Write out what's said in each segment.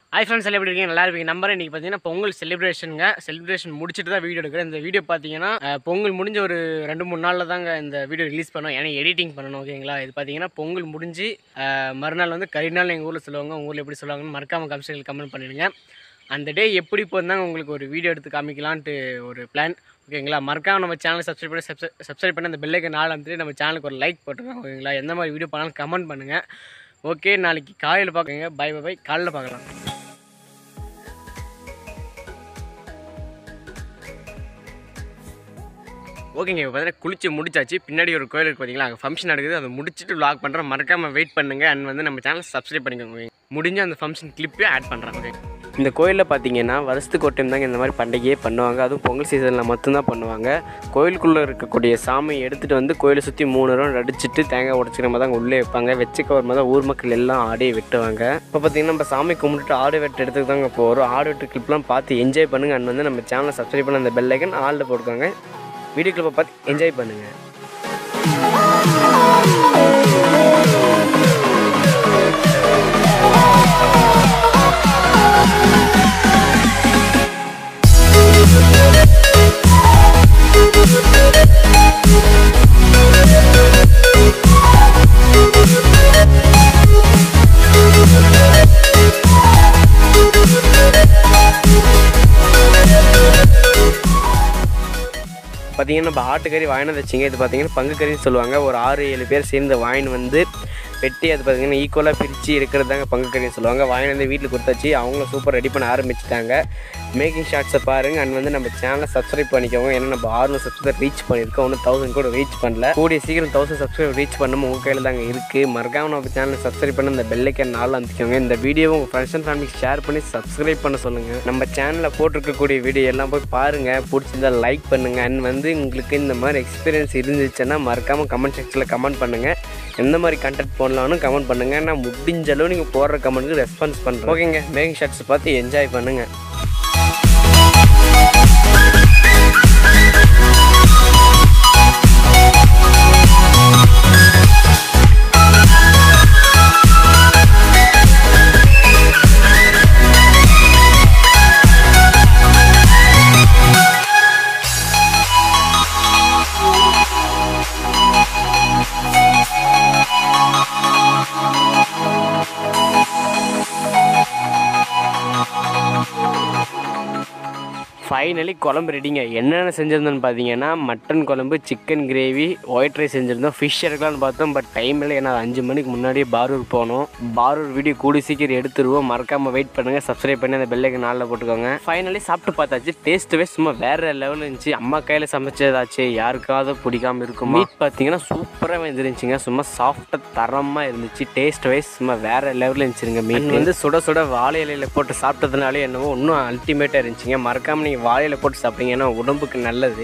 hi friends எல்லாம் எப்படி இருக்கீங்க நல்லா இருப்பீங்க நம்பர் இன்றைக்கி பார்த்தீங்கன்னா பொங்கல் செலிப்ரேஷனுங்க செலிப்ரேஷன் முடிச்சுட்டு தான் வீடியோ எடுக்கிறேன் இந்த வீடியோ பார்த்தீங்கன்னா அஹ், பொங்கல் முடிஞ்ச ஒரு ரெண்டு மூணு நாளில் தாங்க இந்த வீடியோ ரிலீஸ் பண்ணோம் ஏன்னா எடிட்டிங் பண்ணணும் ஓகேங்களா இது பார்த்தீங்கன்னா பொங்கல் முடிஞ்சு அஹ், மறுநாள் வந்து கரிநாள் எங்கள் ஊரில் சொல்லுவாங்க உங்கள் ஊரில் எப்படி சொல்லுவாங்கன்னு மறக்காமல் கம்சைகள் கமெண்ட் பண்ணிடுங்க அந்த டே எப்படி போந்தாங்க உங்களுக்கு ஒரு வீடியோ எடுத்து காமிக்கலான்ட்டு ஒரு பிளான் ஓகேங்களா மறக்காம நம்ம சேனலை சப்ஸ்கிரைப் பண்ணி சப்ஸ்கிரைப் சப்ஸ்கிரைப் பண்ணி அந்த பெல்லைக்கு நாள் அமைத்து நம்ம சேனலுக்கு ஒரு லைக் போட்டுருங்க ஓகேங்களா எந்த மாதிரி வீடியோ பண்ணாலும் கமெண்ட் பண்ணுங்கள் ஓகே நாளைக்கு காலையில் பார்க்குங்க பை பை பை காலையில் பார்க்கலாம் ஓகேங்க இப்போ பார்த்தீங்கன்னா குளிச்சு முடிச்சாச்சு பின்னாடி ஒரு கோயில் இருக்கு பார்த்தீங்களா அங்கே ஃபங்க்ஷன் நடக்குது அதை முடிச்சுட்டு வ்ளாக் பண்ணுறேன் மறக்காமல் வெயிட் பண்ணுங்க அண்ட் வந்து நம்ம சேனல் சப்ஸ்கிரைப் பண்ணிக்கோங்க முடிஞ்ச அந்த ஃபங்க்ஷன் கிளிப்பே ஆட் பண்ணுறேன் ஓகே இந்த கோயிலில் பார்த்தீங்கன்னா வருஷத்துக்கு ஒரு டைம் தாங்க இந்த மாதிரி பண்டிகையே பண்ணுவாங்க அதுவும் பொங்கல் சீசனில் மட்டும்தான் பண்ணுவாங்க கோயிலுக்குள்ளே இருக்கக்கூடிய சாமியை எடுத்துகிட்டு வந்து கோயிலை சுற்றி மூணு ரவுண்ட் அடிச்சுட்டு தேங்காய் உடச்சிக்கிற மாதிரி தான் உள்ளே வைப்பாங்க வச்சுக்க ஒரு மாதிரி தான் ஊர் மக்கள் எல்லாம் ஆடியை வெட்டுவாங்க இப்போ பார்த்தீங்கன்னா நம்ம சாமி கும்பிட்டுட்டு ஆடு வெட்டு எடுத்துக்கு தாங்க போகிறோம் ஆடு வெட்டு கிளிப்லாம் பார்த்து என்ஜாய் பண்ணுங்க அண்ட் வந்து நம்ம சேனலை சப்ஸ்கிரைப் பண்ண அந்த பெல் ஐக்கன் ஆளில் போட்டுக்கோங்க வீடியோ கிளிப்பை பார்த்து என்ஜாய் பண்ணுங்கள் பார்த்தீங்கன்னா நம்ம ஆட்டுக்கறி வாங்கினது வச்சிங்க இது பார்த்தீங்கன்னா பங்கு கறின்னு சொல்லுவாங்க ஒரு ஆறு ஏழு பேர் சேர்ந்து வாங்கின்னு வந்து வெட்டி அது பார்த்தீங்கன்னா ஈக்குவலாக பிரித்து இருக்கிறது தாங்க பங்கு கறின்னு சொல்லுவாங்க வாங்கிட்டு வந்து வீட்டில் கொடுத்தாச்சு அவங்களும் சூப்பர் ரெடி பண்ண ஆரம்பிச்சிட்டாங்க மேக்கிங் ஷார்ட்ஸை பாருங்கள் அண்ட் வந்து நம்ம சேனலை சப்ஸ்கிரைப் பண்ணிக்கோங்க ஏன்னா நம்ம ஆறுநூறு சப்ஸ்கிரைபர் ரீச் பண்ணியிருக்கோம் ஒன்றும் தௌசண்ட் கூட ரீச் பண்ணல கூடிய சீக்கிரம் தௌசண்ட் சப்ஸ்கிரைபர் ரீச் பண்ணணும் உங்கள் கையில் தாங்க இருக்குது மறக்காம நம்ம சேனலை சப்ஸ்கிரைப் பண்ணி இந்த பெல்லைக்கன் நாள் அமைச்சிக்கோங்க இந்த வீடியோவை உங்கள் ஃப்ரெண்ட்ஸ் அண்ட் ஃபேமிலிக்கு ஷேர் பண்ணி சப்ஸ்கிரைப் பண்ண சொல்லுங்கள் நம்ம சேனலில் போட்டிருக்கக்கூடிய வீடியோ எல்லாம் போய் பாருங்கள் பிடிச்சிருந்தா லைக் பண்ணுங்கள் அண்ட் வந்து உங்களுக்கு இந்த மாதிரி எக்ஸ்பீரியன்ஸ் இருந்துச்சுன்னா மறக்காமல் கமெண்ட் செக்ஷனில் கமெண்ட் பண்ணுங்கள் எந்த மாதிரி கண்டென்ட் போடலாம்னு கமெண்ட் பண்ணுங்கள் நான் முடிஞ்ச அளவு நீங்கள் போடுற கமெண்ட்டுக்கு ரெஸ்பான்ஸ் பண்ணுறேன் ஓகேங்க மேக்கிங் ஷார்ட்ஸ் பார்த்து என்ஜாய் பண்ணுங்கள் ஃபைனலி குழம்பு ரெடிங்க என்னென்ன செஞ்சுருந்தோன்னு பார்த்தீங்கன்னா மட்டன் குழம்பு சிக்கன் கிரேவி ஒயிட் ரைஸ் செஞ்சுருந்தோம் ஃபிஷ் எடுக்கலாம்னு பார்த்தோம் பட் டைம் இல்லை ஏன்னா அஞ்சு மணிக்கு முன்னாடியே பாரூர் போனோம் பாரூர் வீடியோ கூடி சீக்கிரம் எடுத்துருவோம் மறக்காமல் வெயிட் பண்ணுங்கள் சப்ஸ்கிரைப் பண்ணி அந்த பெல்லைக்கு நாளில் போட்டுக்கோங்க ஃபைனலி சாப்பிட்டு பார்த்தாச்சு டேஸ்ட்டுவே சும்மா வேறு லெவலில் இருந்துச்சு அம்மா கையில் சமைச்சதாச்சு யாருக்காவது பிடிக்காம இருக்கும் மீட் பார்த்தீங்கன்னா சூப்பராக வந்துருந்துச்சுங்க சும்மா சாஃப்டாக தரமாக இருந்துச்சு டேஸ்ட் வைஸ் சும்மா வேறு லெவலில் இருந்துச்சுங்க மீன் வந்து சுட சுட வாழை இலையில போட்டு சாப்பிட்டதுனாலே என்னவோ இன்னும் அல்டிமேட்டாக இருந்துச்சுங்க மறக்காமல் நீங்கள் வாழையில போட்டு சாப்பிட்டீங்க ஏன்னா உடம்புக்கு நல்லது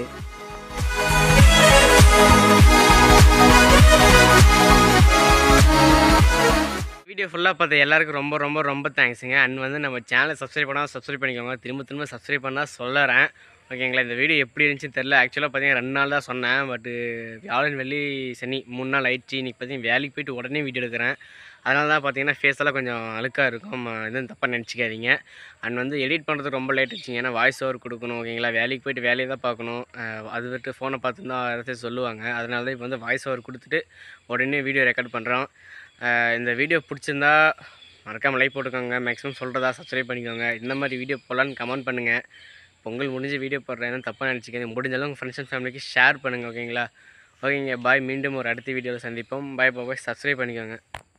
வீடியோ ஃபுல்லாக பார்த்த எல்லாருக்கும் ரொம்ப ரொம்ப ரொம்ப தேங்க்ஸுங்க அண்ட் வந்து நம்ம சேனலை சப்ஸ்கிரைப் பண்ணால் சப்ஸ்கிரைப் பண்ணிக்கோங்க திரும்ப திரும்ப சப்ஸ்கிரைப் பண்ணால் சொல்லுறேன் ஓகேங்களா இந்த வீடியோ எப்படி இருந்துச்சுன்னு தெரில ஆக்சுவலாக பார்த்தீங்கன்னா ரெண்டு நாள் தான் சொன்னேன் பட்டு வியாழன் வெள்ளி சனி மூணு நாள் ஆயிடுச்சு இன்றைக்கி பார்த்தீங்கன்னா வேலைக்கு போயிட்டு உடனே வீடியோ எடுக்கிறேன் அதனால தான் பார்த்தீங்கன்னா ஃபேஸ் எல்லாம் கொஞ்சம் அழுக்காக இருக்கும் ம, எதுவும் தப்பாக நினச்சிக்காதீங்க அண்ட் வந்து எடிட் பண்ணுறதுக்கு ரொம்ப லேட் ஆச்சுங்க ஏன்னா வாய்ஸ் ஓவர் கொடுக்கணும் ஓகேங்களா வேலைக்கு போயிட்டு வேலையை தான் பார்க்கணும் அஹ் அது விட்டு ஃபோனை பார்த்து தான் யாராச்சும் சொல்லுவாங்க அதனால தான் இப்போ வந்து வாய்ஸ் ஓவர் கொடுத்துட்டு உடனே வீடியோ ரெக்கார்ட் பண்ணுறோம் இந்த வீடியோ பிடிச்சிருந்தா மறக்காமல் லைக் போட்டுக்கோங்க மேக்ஸிமம் சொல்கிறதா சப்ஸ்கிரைப் பண்ணிக்கோங்க இந்த மாதிரி வீடியோ போடலான்னு கமெண்ட் பண்ணுங்கள் பொங்கல் முடிஞ்ச வீடியோ போடுறேன்னு தப்பாக நினச்சிக்காதீங்க முடிஞ்ச அளவு உங்கள் ஃப்ரெண்ட்ஸ் அண்ட் ஃபேமிலிக்கு ஷேர் பண்ணுங்கள் ஓகேங்களா ஓகேங்க பாய் மீண்டும் ஒரு அடுத்த வீடியோவில் சந்திப்போம் பாய் பாய் சப்ஸ்கிரைப் பண்ணிக்கோங்க